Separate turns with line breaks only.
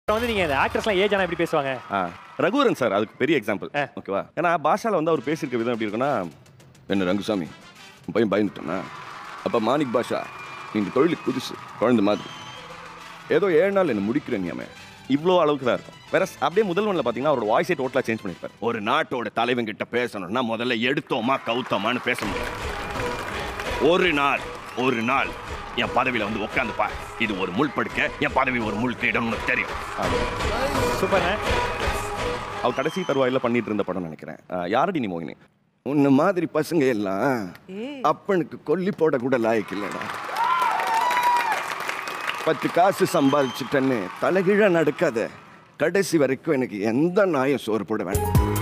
அப்புறம் வந்து நீங்க இந்த ஆக்ட்ரஸ்லாம் ஏஜ் ஆனா எப்படி பேசுவாங்க
ஆ ரகுவரன் சார் அதுக்கு பெரிய எக்ஸாம்பிள்
ஆ.
ஓகேவா ஏன்னா பாஷால வந்து அவர் பேசியிருக்க விதம் எப்படி இருக்குன்னா என்ன ரங்குசாமி உன் பையன் பயந்துட்டேன்னா அப்போ மாணிக் பாஷா இந்த தொழிலுக்கு புதுசு குழந்தை மாதிரி ஏதோ ஏழு நாள் என்ன முடிக்கிறேன் நீ அவன் இவ்வளோ அளவுக்கு தான் இருக்கும் வேற ஸ்- அப்படியே முதல் ஒன்றில் பார்த்தீங்கன்னா அவரோட வாய்ஸே டோட்டலாக சேஞ்ச் பண்ணியிருப்பார் ஒரு நாட்டோட தலைவன் கிட்ட பேசணும்னா முதல்ல எடுத்தோமா கவுத்தோமான்னு பேச முடியாது ஒரு நாள் ஒரு நாள் என் பதவியில வந்து உட்காந்துப்பா இது ஒரு முள் படுக்க என் பதவி ஒரு முள் கிரீடம் உனக்கு தெரியும்
சூப்பர்ண்ணே
அவர் கடைசி தருவாயில பண்ணிட்டு இருந்த படம் நினைக்கிறேன் அஹ் யாரடி நீ மோகினி உன்ன மாதிரி பசங்க எல்லாம் அப்பனுக்கு கொல்லி போட கூட லாயக்கு இல்லடா பத்து காசு சம்பாதிச்சுட்டேன்னு தலைகீழ நடக்காத கடைசி வரைக்கும் எனக்கு எந்த நாயும் சோறு போட வேண்டாம்